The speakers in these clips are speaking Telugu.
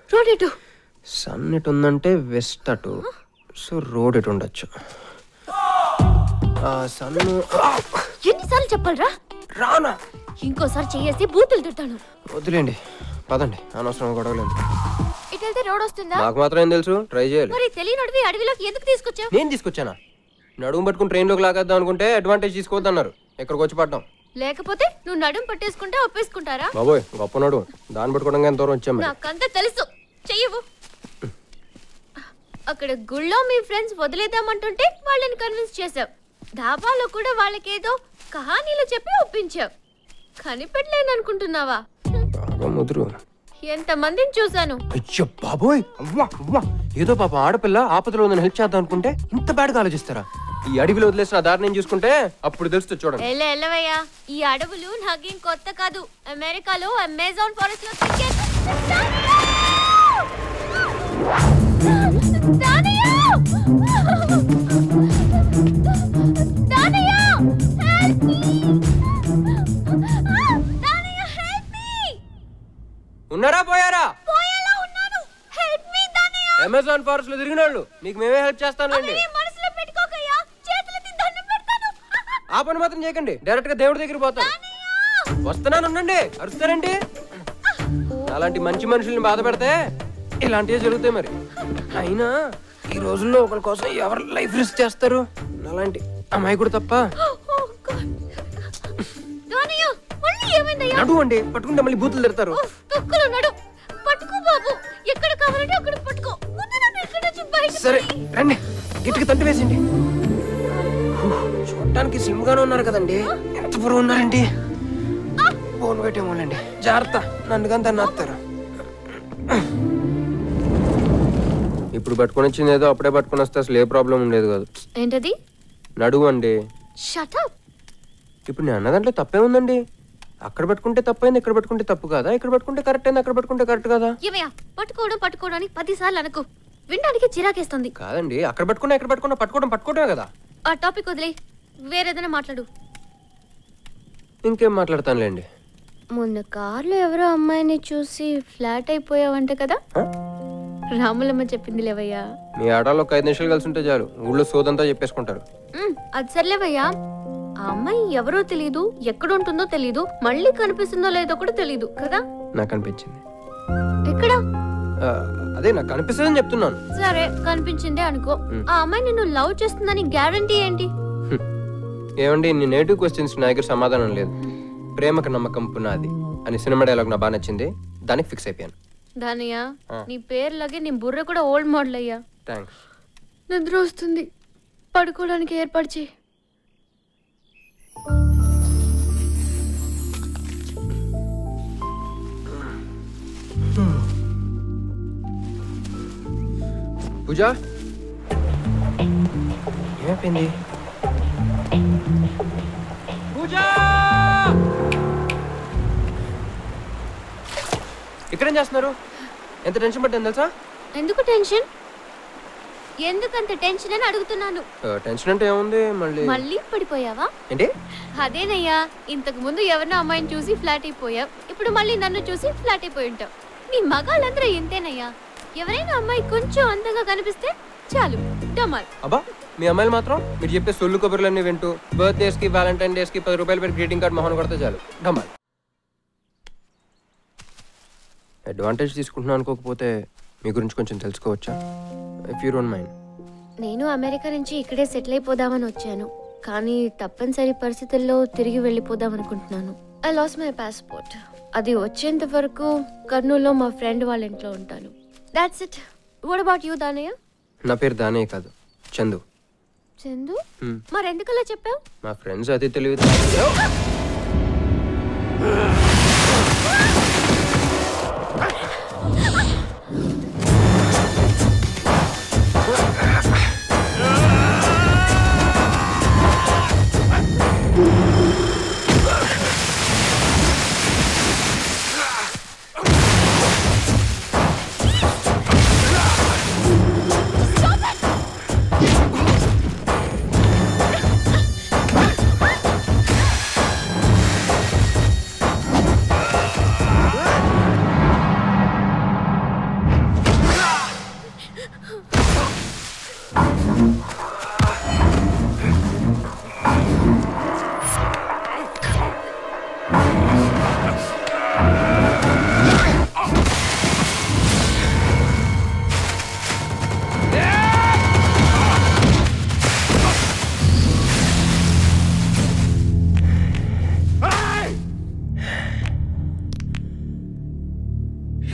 రోడ్ ఎటు సన్ ఎటు ఉందంటే వెస్ట్ అటు సో రోడ్ ఎటు ఉండొచ్చు ఆ సన్ ఎన్నిసార్లు చెప్పాలరా రానా ఇంకోసారి చేయేసి బూతులు తిడతాను వదిలేండి పదండి అనవసరం గొడవలేదు ఇటు వెళ్తే రోడ్ వస్తుందా నాకు మాత్రం ఏం తెలుసు ట్రై చేయాలి మరి తెలియనడివి అడవిలోకి ఎందుకు తీసుకొచ్చావు నేను తీసుకొచ్చానా నడుము పట్టుకుని ట్రైన్లోకి లాగేద్దాం అనుకుంటే అడ్వాంటేజ్ తీసుకోవద్దన్నారు ఇక్కడికి వచ్చి పడ్డాం లేకపోతే నువ్వు నడుం పట్టేసుకుంటే ఒప్పేసుకుంటారా బాబోయ్ గొప్ప నడుము దాన్ని పట్టుకోవడం ఎంత దూరం వచ్చాం మరి. నాకంతా తెలుసు చెయ్యవు అక్కడ గుళ్ళో మీ ఫ్రెండ్స్ వదిలేద్దామంటుంటే వాళ్ళని కన్విన్స్ చేసావు ధాబాలో కూడా వాళ్ళకేదో కహానీలు చెప్పి ఒప్పించావు కనిపెట్టలేను అనుకుంటున్నావా బాగా ముదురు ఎంత మందిని చూశాను అయ్యో బాబోయ్ అవ్వా అవ్వా ఏదో పాప ఆడపిల్ల ఆపదలో ఉందని హెల్ప్ చేద్దాం అనుకుంటే ఇంత బ్యాడ్గా ఆలోచిస్తారా ఈ అడవిలో వదిలేసిన ఆ దారి నేను చూసుకుంటే అప్పుడు తెలుస్తుంది చూడండి ఎల్ల ఎల్లవయ్యా ఈ అడవులు నాకేం కొత్త కాదు అమెరికాలో అమెజాన్ ఫారెస్ట్ లో తిరిగాను. దానయ్య! దానయ్య! Help me! ఆ! Danayya, help me! ఉన్నారా పోయారా పోయేలా ఉన్నాను. Help me, Danayya! Amazon forest లో తిరిగిన వాళ్ళు మీకు మేమే హెల్ప్ చేస్తానండి అవి నీ మనసులో పెట్టుకోకయ్యా. చేతులెత్తి దండం పెడతాను. ఆ పని మాత్రం చేయకండి డైరెక్ట్ గా దేవుడి దగ్గర పోతాను వస్తున్నాను ఉండండి అరుస్తారండి అలాంటి మంచి మనుషుల్ని బాధ పెడితే ఇలాంటివే జరుగుతాయి మరి అయినా ఈ రోజుల్లో ఒకరి కోసం ఎవరు లైఫ్ రిస్క్ చేస్తారు అలాంటి అమ్మాయి కూడా తప్ప Oh, God. దానయ్య, మళ్ళీ ఏమైందయ్యా? నడు అండి పట్టుకుంటే మళ్ళీ బూతులు తిడతారు ఉఫ్, తొక్కులు నడు పట్టుకో బాబు ఎక్కడ కావాలంటే అక్కడ పట్టుకో ముందు నన్ను ఇక్కడ నుంచి బయట సరే రండి గిట్టుకి తంటి వేసిండి హూ, చూడటానికి స్లిమ్ గానే ఉన్నారు కదండి ఎంత పొరుగు ఉన్నారండి ఫోన్ పెట్టేమోలండి జాగ్రత్త నన్ను కానీ తను నాస్తారు ఇప్పుడు పట్టుకొని వచ్చింది ఏదో అప్పుడే పట్టుకొని వస్తే అసలు ఏ ప్రాబ్లం ఉండేది కాదు ఏంటది నడువు అండి షట్ అప్ ఇప్పుడు నేను అన్న దాంట్లో తప్పే ఉందండి అక్కడ పట్టుకుంటే తప్పైంది ఇక్కడ పట్టుకుంటే తప్పు కాదా ఇక్కడ పట్టుకుంటే కరెక్ట్ అయింది అక్కడ పట్టుకుంటే కరెక్ట్ కదా ఏమయ్యా పట్టుకోవడం పట్టుకోవడానికి పది సార్లు అనుకో వినడానికి చిరాకేస్తుంది కాదండి అక్కడ పట్టుకున్నా ఇక్కడ పట్టుకున్నా పట్టుకోవడం పట్టుకోవడమే కదా ఆ టాపిక్ వదిలే వేరేదైనా మాట్లాడు ఇంకేం మాట్లాడతానులేండి మొన్న కార్లో ఎవరో అమ్మాయిని చూసి ఫ్లాట్ అయిపోయావంట కదా ఆ? రాములమ్మ చెప్పింది లేవయ్యా మీ ఆడాలో ఒక ఐదు నిమిషాలు కలిసి ఉంటే చాలు ఊళ్ళో సోదంతా చెప్పేసుకుంటారు ఉమ్, అది సర్లేవయ్యా ఆ అమ్మాయి ఎవరో తెలియదు ఎక్కడ ఉంటుందో తెలియదు మళ్ళీ కనిపిస్తుందో లేదో కూడా తెలియదు కదా నాకు అనిపించింది ఎక్కడ ఆ, అదే నాకు అనిపిస్తుందని చెప్తున్నాను సరే కనిపించిందే అనుకో ఆ అమ్మాయి నిన్ను లవ్ చేస్తుందని గ్యారంటీ ఏంటి హ్మ్. ఏమండి నీ నేటివ్ క్వశ్చన్స్ నా దగ్గర సమాధానం లేదు ప్రేమకు నమ్మకం పునాది అని సినిమా డైలాగ్ నా బాగా నచ్చింది దానికి ఫిక్స్ అయిపోయాను దానయ్య ఆ. నీ పేరులాగే నీ బుర్ర కూడా ఓల్డ్ మోడల్ అయ్యా థ్యాంక్స్ నిద్ర వస్తుంది పడుకోవడానికి ఏర్పాటు చేయి పూజ ఏమైపోయింది పూజ ఇక్కడేం చేస్తున్నారు ఎంత టెన్షన్ పట్టింది తెలుసా ఎందుకు టెన్షన్ ఎందుకంత టెన్షన్ అని అడుగుతున్నాను ఆ, టెన్షన్ అంటే ఏముంది మళ్ళీ మళ్ళీ పడిపోయావా ఏంటి అదేనయ్యా ఇంతకు ముందు ఎవరినో అమ్మాయిని చూసి ఫ్లాట్ అయిపోయావు ఇప్పుడు మళ్ళీ నన్ను చూసి ఫ్లాట్ అయిపోయి ఉంటావు మీ మగాళ్ళందరూ ఇంతేనయ్యా ఎవరైనా అమ్మాయి కొంచెం అందంగా కనిపిస్తే చాలు డమాల్ అబ్బా మీ అమ్మాయిలు మాత్రం మీరు చెప్పే సొల్లు కబుర్లన్నీ వింటూ బర్త్డేస్ కి వ్యాలంటైన్ డేస్ కి పది రూపాయలు పెట్టి గ్రీటింగ్ కార్డ్ మొహన్ కొడితే చాలు డమాల్ అడ్వాంటేజ్ తీసుకుంటున్నాను అనుకోకపోతే మీ గురించి కొంచెం తెలుసుకోవచ్చా ఇఫ్ యూ డోంట్ మైండ్ నేను అమెరికా నుంచి ఇక్కడే సెటిల్ అయిపోదామని వచ్చాను కానీ తప్పనిసరి పరిస్థితుల్లో తిరిగి వెళ్ళిపోదాం అనుకుంటున్నాను ఐ లాస్ మై పాస్పోర్ట్ అది వచ్చేంత వరకు కర్నూలులో మా ఫ్రెండ్ వాళ్ళ ఇంట్లో ఉంటాను that's it what about you Danayya నా పేరు దానే కాదు చందు చందు Hmm. మరెందుకలా చెప్పావు మా ఫ్రెండ్స్ అతి తెలివి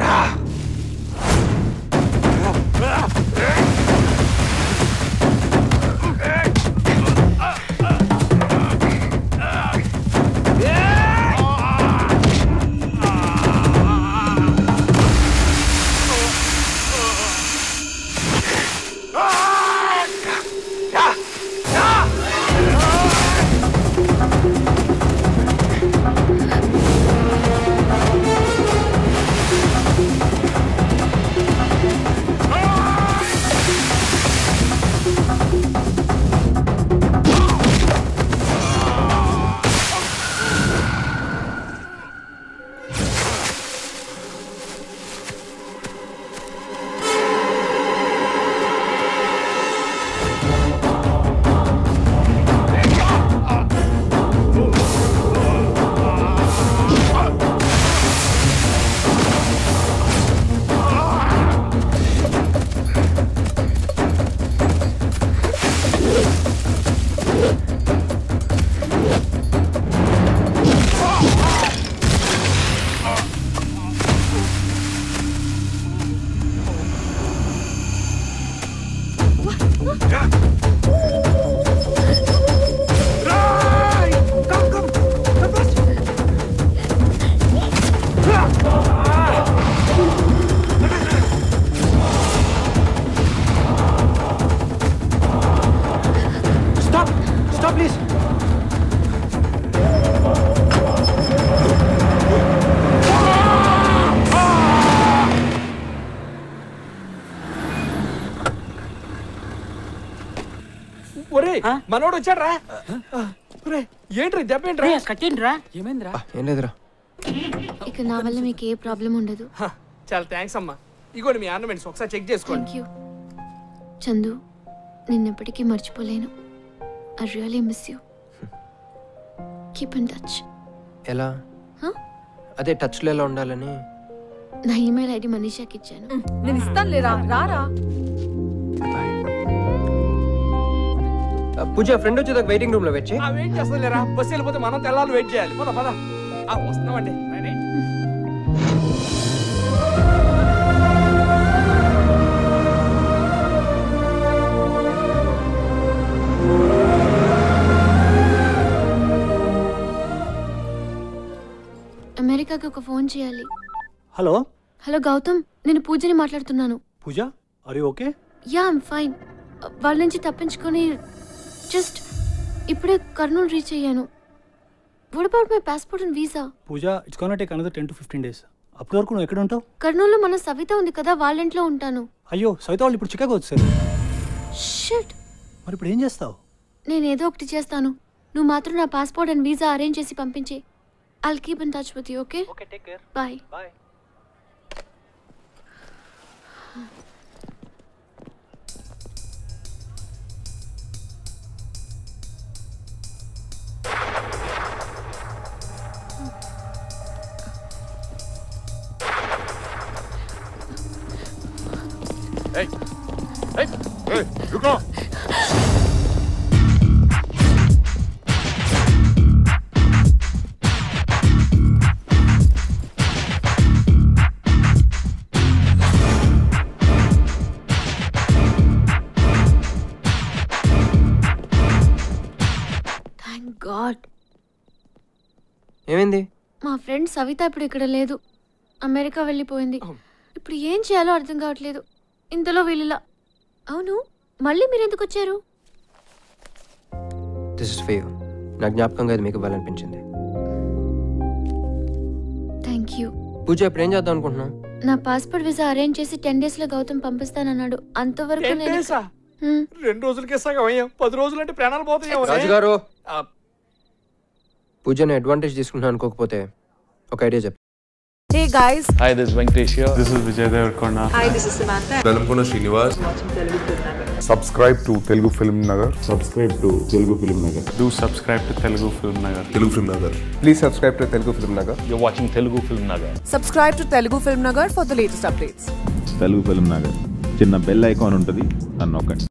స్టాప్ స్టాప్ ప్లీజ్ ఒరే మనోడు వచ్చాడు రా ఒరే ఏంట్రా దెబ్బ ఏంట్రా కట్టేంట్రా ఏమైందిరా ఏం లేదురా ఇక నా వల్ల మీకు ఏ ప్రాబ్లం ఉండదు హ, చాలా థ్యాంక్స్ అమ్మా ఇగోండి మీ ఆర్నమెంట్స్ ఒకసారి చెక్ చేసుకోండి థ్యాంక్ యూ చందు నిన్నెప్పటికీ మర్చిపోలేను I really miss you keep in touch ఎలా అదే టచ్లో ఎలా ఉండాలని నా ఈమెయిల్ ఐడి మనీషాకి ఇచ్చాను నేను ఇస్తాను లేరా రారా ఆ, పూజ ఫ్రెండ్ వచ్చేదాకా వెయిటింగ్ రూమ్ లో వచ్చి ఆ వెయిట్ చేస్తా లేరా బస్సు వెళ్ళిపోతే మనం తెల్లాలి వెయిట్ చేయాలి పద పద ఆ వస్తున్నామండి రైట్. అమెరికాకి ఒక ఫోన్ చేయాలి హలో హలో గౌతమ్ నేను పూజని మాట్లాడుతున్నాను Pooja are you okay yeah I'm fine వాళ్ళ నుంచి తప్పించుకొని జస్ట్ ఇప్పుడే కర్నూలు రీచ్ అయ్యాను what about my passport and visa Pooja it's can take another ten to fifteen days అప్పటి వరకు నువ్వు ఎక్కడ ఉంటావు కర్నూలులో మన సవిత ఉంది కదా వాళ్ళ ఇంట్లో ఉంటాను అయ్యో సవిత వాళ్ళు ఇప్పుడు చికాగో వచ్చారు షిట్ మరి ఇప్పుడు ఏం చేస్తావు నేను ఏదో ఒకటి చేస్తాను నువ్వు మాత్రం నా పాస్పోర్ట్ అండ్ వీసా అరేంజ్ చేసి పంపించే I'll keep in touch with you okay okay take care bye bye thank God ఏమైంది మా ఫ్రెండ్ సవిత ఇప్పుడు ఇక్కడ లేదు అమెరికా వెళ్ళిపోయింది ఇప్పుడు ఏం చేయాలో అర్థం కావట్లేదు ఇంతలో వీళ్ళిలా అవును మళ్ళీ మీరు ఎందుకు వచ్చారు దిస్ ఇస్ ఫేవ్ నా జ్ఞాపకంగా ఇది మీకు ఇవ్వాలనిపించింది థ్యాంక్ యూ పూజ ఇప్పుడు ఏం చేద్దాం అనుకుంటున్నాం నా పాస్పోర్ట్ వీసా అరేంజ్ చేసి టెన్ డేస్ లో గౌతమ్ పంపిస్తానన్నాడు అంతవరకు టెన్ నేను డేసా హ్మ్. రెండు రోజులకే సగం అయ్యాం పది రోజులు అంటే ప్రాణాలు పోతాయి రాజుగారు పూజని అడ్వాంటేజ్ తీసుకుంటున్నాను అనుకోకపోతే ఒక ఐడియా చెప్ Hey guys, Hi, this is Venkatesh here. This is Vijay Devarkonda. hi, this is Samantha. Velankonda Srinivas subscribe to Telugu film Nagar Subscribe to Telugu Film Nagar. Do subscribe to Telugu Film Nagar. Telugu film Nagar please subscribe to Telugu film Nagar You're watching Telugu Film Nagar. Subscribe to Telugu Film Nagar for the latest updates. Telugu film Nagar చిన్న బెల్ ఐకాన్ ఉంటుంది నన్ను నొక్కండి